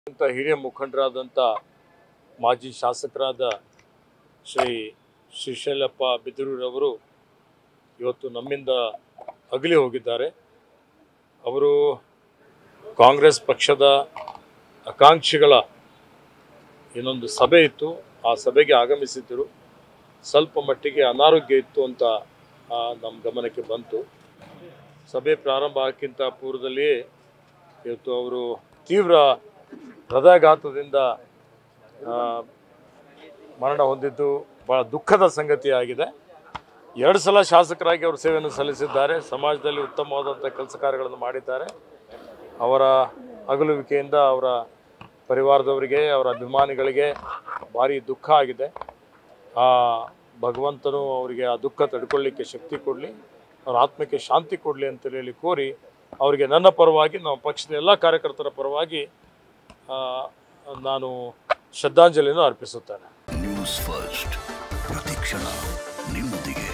ಅಂತ ಹಿರಿಯ ಮುಖಂಡರಾದಂಥ ಮಾಜಿ ಶಾಸಕರಾದ ಶ್ರೀ ಶ್ರೀಶೈಲಪ್ಪ ಬಿದಿರೂರವರು ಇವತ್ತು ನಮ್ಮಿಂದ ಅಗಲಿ ಹೋಗಿದ್ದಾರೆ ಅವರು ಕಾಂಗ್ರೆಸ್ ಪಕ್ಷದ ಆಕಾಂಕ್ಷಿಗಳ ಇನ್ನೊಂದು ಸಭೆ ಇತ್ತು ಆ ಸಭೆಗೆ ಆಗಮಿಸಿದ್ದರು ಸ್ವಲ್ಪ ಮಟ್ಟಿಗೆ ಅನಾರೋಗ್ಯ ಇತ್ತು ಅಂತ ಆ, ನಮ್ಮ ಗಮನಕ್ಕೆ ಬಂತು ಸಭೆ ಪ್ರಾರಂಭ ಆಗಕ್ಕಿಂತ ಪೂರ್ವದಲ್ಲಿಯೇ ಇವತ್ತು ಅವರು ತೀವ್ರ ಹೃದಯಾಘಾತದಿಂದ ಆ, ಮರಣ ಹೊಂದಿದ್ದು ಭಾಳ ದುಃಖದ ಸಂಗತಿಯಾಗಿದೆ ಎರಡು ಸಲ ಶಾಸಕರಾಗಿ ಅವರು ಸೇವೆಯನ್ನು ಸಲ್ಲಿಸಿದ್ದಾರೆ ಸಮಾಜದಲ್ಲಿ ಉತ್ತಮವಾದಂಥ ಕೆಲಸ ಕಾರ್ಯಗಳನ್ನು ಮಾಡಿದ್ದಾರೆ ಅವರ ಅಗಲುವಿಕೆಯಿಂದ ಅವರ ಪರಿವಾರದವರಿಗೆ ಅವರ ಅಭಿಮಾನಿಗಳಿಗೆ ಭಾರಿ ದುಃಖ ಆಗಿದೆ ಆ ಭಗವಂತನು ಅವರಿಗೆ ಆ ದುಃಖ ತಡ್ಕೊಳ್ಳಿಕ್ಕೆ ಶಕ್ತಿ ಕೊಡಲಿ ಅವರ ಆತ್ಮಕ್ಕೆ ಶಾಂತಿ ಕೊಡಲಿ ಅಂತ ಹೇಳಿ ಕೋರಿ ಅವರಿಗೆ ನನ್ನ ಪರವಾಗಿ ನಮ್ಮ ಪಕ್ಷದ ಎಲ್ಲ ಕಾರ್ಯಕರ್ತರ ಪರವಾಗಿ ಆ, ನಾನು ಶ್ರದ್ಧಾಂಜಲಿಯನ್ನು ಅರ್ಪಿಸುತ್ತೇನೆ ನ್ಯೂಸ್ ಫಸ್ಟ್ ಪ್ರತಿಕ್ಷಣ ನಿಮ್ಮೊಂದಿಗೆ